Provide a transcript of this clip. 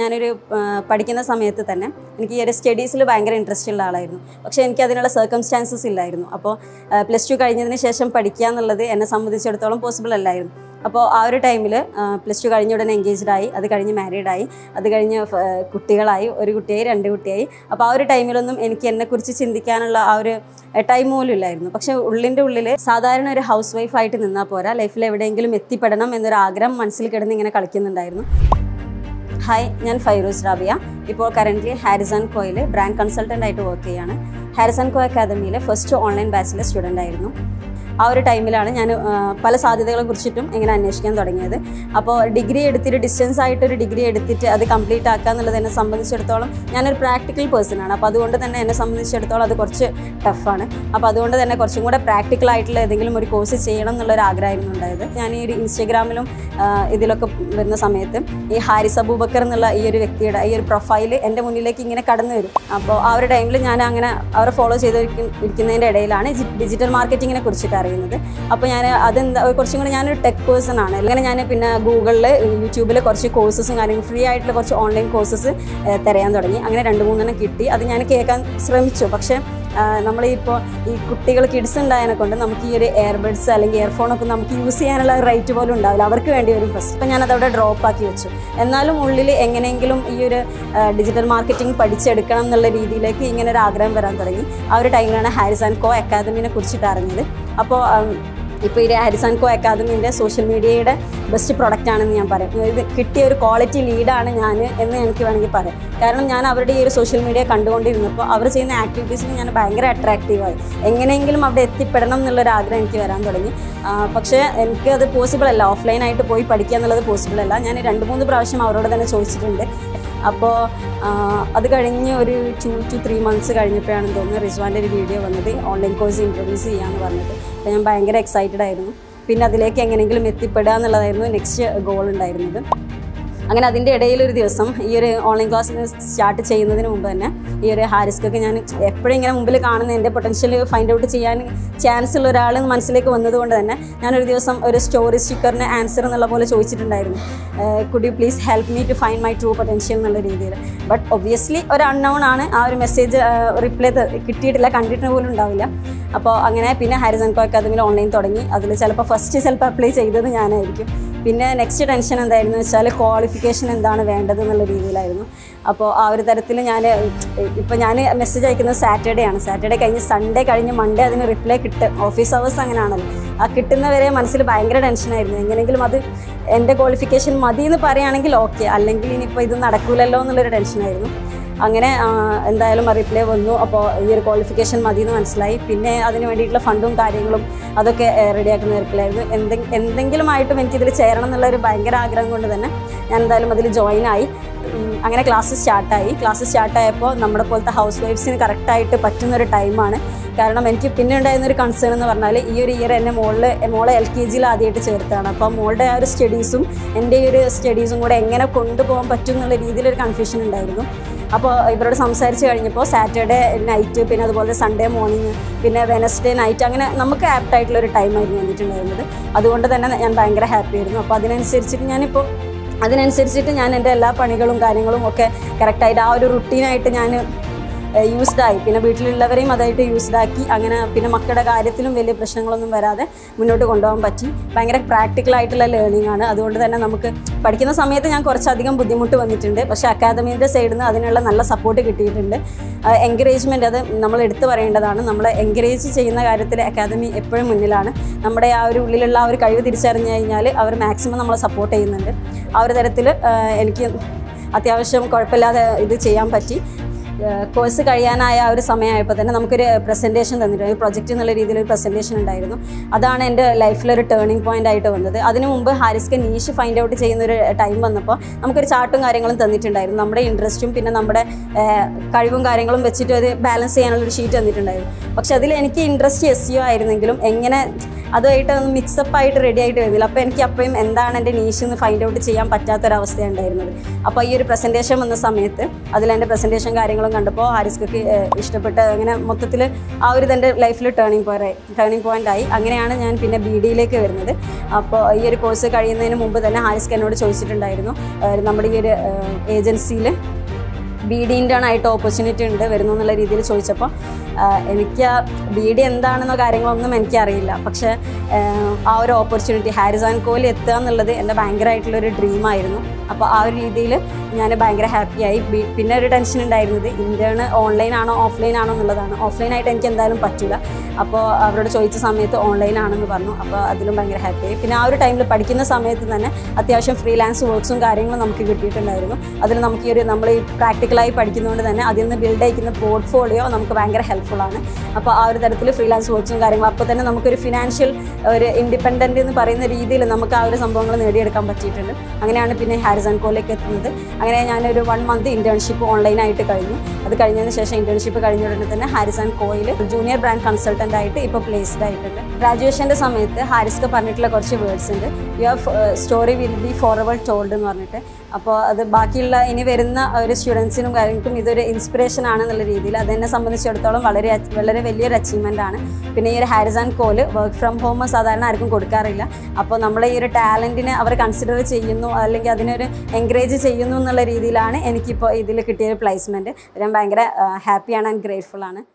ഞാനൊരു ആ, പഠിക്കുന്ന സമയത്ത് തന്നെ എനിക്ക് ഈ ഒരു സ്റ്റഡീസിൽ ഭയങ്കര ഇൻട്രസ്റ്റ് ഉള്ള ആളായിരുന്നു പക്ഷേ എനിക്ക് അതിനുള്ള സർക്കംസ്റ്റാൻസസ് ഇല്ലായിരുന്നു അപ്പോൾ പ്ലസ് ടു കഴിഞ്ഞതിന് ശേഷം പഠിക്കുക എന്നുള്ളത് എന്നെ സംബന്ധിച്ചിടത്തോളം പോസിബിൾ അല്ലായിരുന്നു അപ്പോൾ ആ ഒരു ടൈമിൽ പ്ലസ് ടു കഴിഞ്ഞ ഉടനെ engaged ആയി അത് കഴിഞ്ഞ് married ആയി അത് കഴിഞ്ഞ് ഫ- ആ, കുട്ടികളായി ഒരു കുട്ടിയായി രണ്ട് കുട്ടിയായി അപ്പോൾ ആ ഒരു ടൈമിലൊന്നും എനിക്ക് എന്നെക്കുറിച്ച് ചിന്തിക്കാനുള്ള ആ ഒരു ടൈം പോലും ഇല്ലായിരുന്നു പക്ഷേ ഉള്ളിൻ്റെ ഉള്ളിൽ സാധാരണ ഒരു ഹൗസ് വൈഫായിട്ട് നിന്നാൽ പോരാ ലൈഫിൽ എവിടെയെങ്കിലും എത്തിപ്പെടണം എന്നൊരു ആഗ്രഹം മനസ്സിൽ കിടന്ന് ഇങ്ങനെ കളിക്കുന്നുണ്ടായിരുന്നു ഹായ് ഞാൻ ഫൈറൂസ് റാബിയ ഇപ്പോൾ കറൻ്റ്ലി ഹാരിസൺ കോയിൽ ബ്രാൻഡ് കൺസൾട്ടൻ്റ് ആയിട്ട് വർക്ക് ചെയ്യാണ് ഹാരിസൺ കോ അക്കാദമിയിലെ ഫസ്റ്റ് ഓൺലൈൻ ബാച്ചിലെ സ്റ്റുഡൻ്റ് ആയിരുന്നു ആ ഒരു ടൈമിലാണ് ഞാൻ ആ, പല സാധ്യതകളെ കുറിച്ചിട്ടും ഇങ്ങനെ അന്വേഷിക്കാൻ തുടങ്ങിയത് അപ്പോൾ ഡിഗ്രി എടുത്തിട്ട് ഡിസ്റ്റൻസ് ആയിട്ട് ഒരു ഡിഗ്രി എടുത്തിട്ട് അത് കംപ്ലീറ്റ് ആക്കുക എന്നുള്ളത് എന്നെ സംബന്ധിച്ചിടത്തോളം ഞാനൊരു പ്രാക്ടിക്കൽ പേഴ്സൺ ആണ് അപ്പോൾ അതുകൊണ്ട് തന്നെ എന്നെ സംബന്ധിച്ചിടത്തോളം അത് കുറച്ച് ടഫാണ് അപ്പോൾ അതുകൊണ്ട് തന്നെ കുറച്ചും കൂടെ പ്രാക്ടിക്കൽ ആയിട്ടുള്ള ഏതെങ്കിലും ഒരു കോഴ്സ് ചെയ്യണം എന്നുള്ളൊരു ആഗ്രഹമായിരുന്നു ഉണ്ടായത് ഞാൻ ഈ ഒരു ഇൻസ്റ്റഗ്രാമിലും ആ, ഇതിലൊക്കെ വരുന്ന സമയത്ത് ഈ ഹാരിസ് അബൂബക്കർ എന്നുള്ള ഈ ഒരു വ്യക്തിയുടെ ഈ ഒരു പ്രൊഫൈല് എൻ്റെ മുന്നിലേക്ക് ഇങ്ങനെ കടന്നു വരും അപ്പോൾ ആ ഒരു ടൈമിൽ ഞാൻ അങ്ങനെ അവരെ ഫോളോ ചെയ്ത് ഇരിക്കുന്നതിൻ്റെ ഇടയിലാണ് ഡിജിറ്റൽ മാർക്കറ്റിങ്ങിനെ കുറിച്ചിട്ട് അറിയുന്നത് അപ്പോൾ ഞാൻ അതെന്താ കുറച്ചും കൂടി ഞാനൊരു ടെക് പേഴ്സൺ ആണ് അല്ലെങ്കിൽ ഞാൻ പിന്നെ ഗൂഗിളിൽ യൂട്യൂബിൽ കുറച്ച് കോഴ്സസും കാര്യങ്ങളും ഫ്രീ ആയിട്ടുള്ള കുറച്ച് ഓൺലൈൻ കോഴ്സസ് തിരയാൻ തുടങ്ങി അങ്ങനെ രണ്ട് മൂന്നെണ്ണം കിട്ടി അത് ഞാൻ കേൾക്കാൻ ശ്രമിച്ചു പക്ഷേ നമ്മളിപ്പോൾ ഈ കുട്ടികൾ കിഡ്സ് ഉണ്ടായതിനെ കൊണ്ട് നമുക്ക് ഈ ഒരു എയർബഡ്സ് അല്ലെങ്കിൽ ഇയർഫോണൊക്കെ നമുക്ക് യൂസ് ചെയ്യാനുള്ള റൈറ്റ് പോലും ഉണ്ടാവില്ല അവർക്ക് വേണ്ടി വരും ഫസ്റ്റ് അപ്പോൾ ഞാനത് അവിടെ ഡ്രോപ്പ് ആക്കി വെച്ചു എന്നാലും ഉള്ളിൽ എങ്ങനെയെങ്കിലും ഈ ഒരു ഡിജിറ്റൽ മാർക്കറ്റിംഗ് പഠിച്ചെടുക്കണം എന്നുള്ള രീതിയിലേക്ക് ഇങ്ങനെ ഒരു ആഗ്രഹം വരാൻ തുടങ്ങി ആ ഒരു ടൈമിലാണ് ഹാരിസ് ആൻഡ് കോ അക്കാദമിനെ കുറിച്ചിട്ട് അറിഞ്ഞത് അപ്പോൾ ഇപ്പോൾ ഈ ഹാരിസ് ആൻഡ് കോ അക്കാദമിൻ്റെ സോഷ്യൽ മീഡിയയുടെ ബെസ്റ്റ് പ്രൊഡക്റ്റ് ആണെന്ന് ഞാൻ പറയും ഇത് കിട്ടിയ ഒരു ക്വാളിറ്റി ലീഡാണ് ഞാൻ എന്ന് എനിക്ക് വേണമെങ്കിൽ പറയാം കാരണം ഞാൻ അവരുടെ ഈ ഒരു സോഷ്യൽ മീഡിയ കണ്ടുകൊണ്ടിരുന്നപ്പോൾ അവർ ചെയ്യുന്ന ആക്ടിവിറ്റീസിന് ഞാൻ ഭയങ്കര അട്രാക്റ്റീവായി എങ്ങനെയെങ്കിലും അവിടെ എത്തിപ്പെടണം എന്നുള്ളൊരു ആഗ്രഹം എനിക്ക് വരാൻ തുടങ്ങി ആ, പക്ഷേ എനിക്ക് അത് പോസിബിൾ അല്ല ഓഫ്ലൈനായിട്ട് പോയി പഠിക്കുക എന്നുള്ളത് പോസിബിൾ അല്ല ഞാൻ രണ്ട് മൂന്ന് പ്രാവശ്യം അവരോട് തന്നെ ചോദിച്ചിട്ടുണ്ട് അപ്പോൾ അത് കഴിഞ്ഞ് ഒരു ടു ടു ത്രീ മന്ത്സ് കഴിഞ്ഞപ്പോഴാണെന്ന് തോന്നുന്നു റിസ്വാൻ്റെ ഒരു വീഡിയോ വന്നത് ഓൺലൈൻ കോഴ്സ് ഇൻട്രൊഡ്യൂസ് ചെയ്യാമെന്ന് പറഞ്ഞിട്ട് അപ്പോൾ ഞാൻ ഭയങ്കര എക്സൈറ്റഡ് ആയിരുന്നു പിന്നെ അതിലേക്ക് എങ്ങനെയെങ്കിലും എത്തിപ്പെടുക എന്നുള്ളതായിരുന്നു നെക്സ്റ്റ് ഗോൾ ഉണ്ടായിരുന്നത് അങ്ങനെ അതിൻ്റെ ഇടയിൽ ഒരു ദിവസം ഈ ഒരു ഓൺലൈൻ ക്ലാസ് സ്റ്റാർട്ട് ചെയ്യുന്നതിന് മുമ്പ് തന്നെ ഈ ഒരു ഹാരിസ്ക്കൊക്കെ ഞാൻ എപ്പോഴും ഇങ്ങനെ മുമ്പിൽ കാണുന്ന എൻ്റെ പൊട്ടൻഷ്യൽ ഫൈൻഡ് ഔട്ട് ചെയ്യാൻ ചാൻസ് ഉള്ള ഒരാൾ മനസ്സിലേക്ക് വന്നതുകൊണ്ട് തന്നെ ഞാനൊരു ദിവസം ഒരു സ്റ്റോറി സ്റ്റിക്കറിന് ആൻസർ എന്നുള്ള പോലെ ചോദിച്ചിട്ടുണ്ടായിരുന്നു could you please help me to find my true potential എന്നുള്ള രീതിയിൽ ബട്ട് ഒബ്വിയസ്ലി ഒരു അൺനോൺ ആണ് ആ ഒരു മെസ്സേജ് റിപ്ലൈ കിട്ടിയിട്ടില്ല കണ്ടിട്ട് പോലും ഉണ്ടാവില്ല അപ്പോൾ അങ്ങനെ പിന്നെ ഹാരിസൺ കോ അക്കാദമിയിൽ ഓൺലൈൻ തുടങ്ങി അതിൽ ചിലപ്പോൾ ഫസ്റ്റ് ചിലപ്പോൾ അപ്ലൈ ചെയ്തത് ഞാനായിരിക്കും പിന്നെ നെക്സ്റ്റ് ടെൻഷൻ എന്തായിരുന്നു വെച്ചാൽ ക്വാളിഫിക്കേഷൻ എന്താണ് വേണ്ടത് എന്നുള്ള രീതിയിലായിരുന്നു അപ്പോൾ ആ ഒരു തരത്തിൽ ഞാൻ ഇപ്പോൾ ഞാൻ മെസ്സേജ് അയക്കുന്നത് സാറ്റർഡേ ആണ് സാറ്റർഡേ കഴിഞ്ഞ് സൺഡേ കഴിഞ്ഞ് മൺഡേ അതിന് റിപ്ലൈ കിട്ടും ഓഫീസ് അവേഴ്സ് അങ്ങനെയാണല്ലോ ആ കിട്ടുന്നവരെ മനസ്സിൽ ഭയങ്കര ടെൻഷനായിരുന്നു എങ്ങനെയെങ്കിലും അത് എൻ്റെ ക്വാളിഫിക്കേഷൻ മതി എന്ന് പറയുകയാണെങ്കിൽ ഓക്കെ അല്ലെങ്കിൽ ഇനിയിപ്പോൾ ഇത് നടക്കൂലല്ലോ എന്നുള്ളൊരു ടെൻഷനായിരുന്നു അങ്ങനെ ആ, എന്തായാലും റിപ്ലൈ വന്നു അപ്പോൾ ഈ ഒരു ക്വാളിഫിക്കേഷൻ മതി എന്ന് മനസ്സിലായി പിന്നെ അതിന് വേണ്ടിയിട്ടുള്ള ഫണ്ടും കാര്യങ്ങളും അതൊക്കെ റെഡിയാക്കുന്ന തിരക്കിലായിരുന്നു എന്തെ എന്തെങ്കിലും ആയിട്ടും എനിക്കിതിൽ ചേരണം എന്നുള്ള ഒരു ഭയങ്കര ആഗ്രഹം കൊണ്ട് തന്നെ ഞാൻ എന്തായാലും അതിൽ ജോയിൻ ആയി ഉം, അങ്ങനെ ക്ലാസ് സ്റ്റാർട്ടായി ക്ലാസ് സ്റ്റാർട്ടായപ്പോൾ നമ്മുടെ പോലത്തെ ഹൗസ് വൈഫ്സിന് കറക്റ്റായിട്ട് പറ്റുന്ന ഒരു ടൈമാണ് കാരണം എനിക്ക് പിന്നെ ഉണ്ടായിരുന്ന ഒരു കൺസേൺ എന്ന് പറഞ്ഞാൽ ഈ ഒരു ഇയർ എന്നെ മോളിൽ മോളെ എൽ കെ ജിയിൽ ആദ്യമായിട്ട് ചേർത്താണ് അപ്പോൾ മോളുടെ ആ ഒരു സ്റ്റഡീസും എൻ്റെ ഈ ഒരു സ്റ്റഡീസും കൂടെ എങ്ങനെ കൊണ്ടുപോകാൻ പറ്റും എന്നുള്ള രീതിയിലൊരു കൺഫ്യൂഷൻ ഉണ്ടായിരുന്നു അപ്പോൾ ഇവരോട് സംസാരിച്ച് കഴിഞ്ഞപ്പോൾ സാറ്റർഡേ നൈറ്റ് പിന്നെ അതുപോലെ സൺഡേ മോർണിംഗ് പിന്നെ വെനസ്ഡേ നൈറ്റ് അങ്ങനെ നമുക്ക് ആപ്റ്റ് ആയിട്ടുള്ള ഒരു ടൈമായിരുന്നു വന്നിട്ടുണ്ടായിരുന്നത് അതുകൊണ്ട് തന്നെ ഞാൻ ഭയങ്കര ഹാപ്പി ആയിരുന്നു അപ്പോൾ അതിനനുസരിച്ചിട്ട് ഞാനിപ്പോൾ അതിനനുസരിച്ചിട്ട് ഞാൻ എൻ്റെ എല്ലാ പണികളും കാര്യങ്ങളും ഒക്കെ കറക്റ്റായിട്ട് ആ ഒരു റുട്ടീനായിട്ട് ഞാൻ യൂസ്ഡ് ആയി പിന്നെ വീട്ടിലുള്ളവരെയും അതായിട്ട് യൂസ്ഡ് ആക്കി അങ്ങനെ പിന്നെ മക്കളുടെ കാര്യത്തിലും വലിയ പ്രശ്നങ്ങളൊന്നും വരാതെ മുന്നോട്ട് കൊണ്ടുപോകാൻ പറ്റി ഭയങ്കര പ്രാക്ടിക്കൽ ആയിട്ടുള്ള ലേണിംഗ് ആണ് അതുകൊണ്ട് തന്നെ നമുക്ക് പഠിക്കുന്ന സമയത്ത് ഞാൻ കുറച്ചധികം ബുദ്ധിമുട്ട് വന്നിട്ടുണ്ട് പക്ഷേ അക്കാദമിയുടെ സൈഡിൽ നിന്ന് അതിനുള്ള നല്ല സപ്പോർട്ട് കിട്ടിയിട്ടുണ്ട് എൻകറേജ്മെൻറ്റ് അത് നമ്മൾ എടുത്തു പറയേണ്ടതാണ് നമ്മളെ എൻകറേജ് ചെയ്യുന്ന കാര്യത്തിൽ അക്കാദമി എപ്പോഴും മുന്നിലാണ് നമ്മുടെ ആ ഒരു ഉള്ളിലുള്ള ആ ഒരു കഴിവ് തിരിച്ചറിഞ്ഞു കഴിഞ്ഞാൽ അവർ മാക്സിമം നമ്മളെ സപ്പോർട്ട് ചെയ്യുന്നുണ്ട് ആ ഒരു തരത്തിൽ എനിക്ക് അത്യാവശ്യം കുഴപ്പമില്ലാതെ ഇത് ചെയ്യാൻ പറ്റി കോഴ്സ് കഴിയാനായ ആ ഒരു സമയമായപ്പോൾ തന്നെ നമുക്കൊരു പ്രസൻറ്റേഷൻ തന്നിട്ടുണ്ട് ഒരു പ്രൊജക്റ്റ് എന്നുള്ള രീതിയിൽ ഒരു പ്രസൻറ്റേഷൻ ഉണ്ടായിരുന്നു അതാണ് എൻ്റെ ലൈഫിലൊരു ടേണിംഗ് പോയിന്റ് ആയിട്ട് വന്നത് അതിനു മുമ്പ് ഹാരിസ്ക്ക് നീഷ് ഫൈൻഡ് ഔട്ട് ചെയ്യുന്ന ഒരു ടൈം വന്നപ്പോൾ നമുക്കൊരു ചാർട്ടും കാര്യങ്ങളും തന്നിട്ടുണ്ടായിരുന്നു നമ്മുടെ ഇൻട്രസ്റ്റും പിന്നെ നമ്മുടെ ഏഹ്, കഴിവും കാര്യങ്ങളും വെച്ചിട്ട് അത് ബാലൻസ് ചെയ്യാനുള്ള ഒരു ഷീറ്റ് തന്നിട്ടുണ്ടായിരുന്നു പക്ഷെ അതിൽ എനിക്ക് ഇൻട്രസ്റ്റ് എസ് യു ആയിരുന്നെങ്കിലും എങ്ങനെ അതുമായിട്ട് ഒന്ന് മിക്സപ്പ് ആയിട്ട് റെഡി ആയിട്ട് വരുന്നില്ല അപ്പോൾ എനിക്ക് അപ്പോഴും എന്താണ് എൻ്റെ നീഷ് എന്ന് ഫൈൻഡ് ഔട്ട് ചെയ്യാൻ പറ്റാത്തൊരവസ്ഥയാണ് ഉണ്ടായിരുന്നത് അപ്പോൾ ഈ ഒരു പ്രസൻറ്റേഷൻ വന്ന സമയത്ത് അതിൽ എൻ്റെ പ്രസൻറ്റേഷൻ കാര്യങ്ങളും കണ്ടപ്പോൾ ഹാരിസ്ക്കൊക്കെ ഇഷ്ടപ്പെട്ട് അങ്ങനെ മൊത്തത്തിൽ ആ ഒരു ഇതെൻ്റെ ലൈഫിൽ ടേണിംഗ് പോയി ടേണിംഗ് പോയിൻ്റ് ആയി അങ്ങനെയാണ് ഞാൻ പിന്നെ ബി ഡിയിലേക്ക് വരുന്നത് അപ്പോൾ ഈ ഒരു കോഴ്സ് കഴിയുന്നതിന് മുമ്പ് തന്നെ ഹാരിസ്ക്ക് എന്നോട് ചോദിച്ചിട്ടുണ്ടായിരുന്നു ഏഹ് നമ്മുടെ ഈ ഒരു ഏജൻസിയിൽ ബി ഡി ഇൻ്റേൺ ആയിട്ട് ഓപ്പർച്യൂണിറ്റി ഉണ്ട് വരുന്നു എന്നുള്ള രീതിയിൽ ചോദിച്ചപ്പോൾ ആഹ് എനിക്ക് ബി ഡി എന്താണെന്നോ കാര്യങ്ങളൊന്നും എനിക്കറിയില്ല പക്ഷേ ആഹ് ആ ഒരു ഓപ്പർച്യൂണിറ്റി ഹാരിസ് ആൻഡ് കോഹ്ലി എത്തുക എന്നുള്ളത് എൻ്റെ ഭയങ്കരമായിട്ടുള്ളൊരു ഡ്രീമായിരുന്നു അപ്പോൾ ആ ഒരു രീതിയിൽ ഞാൻ ഭയങ്കര ഹാപ്പിയായി ബി- പിന്നെ ഒരു ടെൻഷൻ ഉണ്ടായിരുന്നത് ഇൻറ്റേൺ ഓൺലൈൻ ആണോ ഓഫ്ലൈൻ ആണോ എന്നുള്ളതാണ് ഓഫ്ലൈൻ ആയിട്ട് എനിക്ക് എന്തായാലും പറ്റില്ല അപ്പോൾ അവരോട് ചോദിച്ച സമയത്ത് ഓൺലൈൻ ആണെന്ന് പറഞ്ഞു അപ്പോൾ അതിലും ഭയങ്കര ഹാപ്പിയായി പിന്നെ ആ ഒരു ടൈമിൽ പഠിക്കുന്ന സമയത്ത് തന്നെ അത്യാവശ്യം ഫ്രീലാൻസ് വർക്ക്സും കാര്യങ്ങളും നമുക്ക് കിട്ടിയിട്ടുണ്ടായിരുന്നു അതിൽ നമുക്ക് ഈ ഒരു നമ്മൾ ഈ പ്രാക്ടിക്കലായി പഠിക്കുന്നതുകൊണ്ട് തന്നെ അതിൽ നിന്ന് ബിൽഡ് അയക്കുന്ന പോർട്ട്ഫോളിയോ നമുക്ക് ഭയങ്കര ഹെൽപ്ഫുൾ ആണ് അപ്പോൾ ആ ഒരു തരത്തിൽ ഫ്രീലാൻസ് വർക്ക്സും കാര്യങ്ങളും അപ്പോൾ തന്നെ നമുക്കൊരു ഫിനാൻഷ്യൽ ഒരു ഇൻഡിപെൻഡൻ്റ് എന്ന് പറയുന്ന രീതിയിൽ നമുക്ക് ആ ഒരു സംഭവങ്ങൾ നേടിയെടുക്കാൻ പറ്റിയിട്ടുണ്ട് അങ്ങനെയാണ് പിന്നെ ഹാരിസൺ കോലേക്ക് എത്തുന്നത് അങ്ങനെ ഞാനൊരു വൺ മന്ത് ഇൻറ്റേൺഷിപ്പ് ഓൺലൈനായിട്ട് കഴിഞ്ഞു അത് കഴിഞ്ഞതിന് ശേഷം ഇൻറ്റേൺഷിപ്പ് കഴിഞ്ഞ ഉടനെ തന്നെ ഹാരിസൺ കോയിൽ ജൂനിയർ ബ്രാൻഡ് കൺസൾട്ടൻ്റ് ആയിട്ട് ഇപ്പോൾ പ്ലേസ്ഡ് ആയിട്ടുണ്ട് ഗ്രാജുവേഷൻ്റെ സമയത്ത് ഹാരിസ്ക്ക് പറഞ്ഞിട്ടുള്ള കുറച്ച് വേർഡ്സ് ഉണ്ട് you have story will be forever told എന്ന് പറഞ്ഞിട്ട് അപ്പോൾ അത് ബാക്കിയുള്ള ഇനി വരുന്ന ഒരു സ്റ്റുഡൻസിനും കാര്യങ്ങൾക്കും ഇതൊരു ഇൻസ്പിറേഷൻ ആണെന്നുള്ള രീതിയിൽ അതെന്നെ സംബന്ധിച്ചിടത്തോളം വളരെ ach- വളരെ വലിയൊരു അച്ചീവ്മെൻ്റ് ആണ് പിന്നെ ഈ ഒരു ഹാരിസൺ കോല് വർക്ക് ഫ്രം ഹോം സാധാരണ ആർക്കും കൊടുക്കാറില്ല അപ്പോൾ നമ്മളെ ഈ ഒരു ടാലൻറ്റിനെ അവർ കൺസിഡർ ചെയ്യുന്നു അല്ലെങ്കിൽ അതിനൊരു എൻകറേജ് ചെയ്യുന്നു എന്നുള്ള രീതിയിലാണ് എനിക്കിപ്പോൾ ഇതിൽ കിട്ടിയൊരു പ്ലേസ്മെൻറ്റ് ഞാൻ ഭയങ്കര ഹാപ്പിയാണ് ആൻഡ് ഗ്രേറ്റ്ഫുൾ ആണ്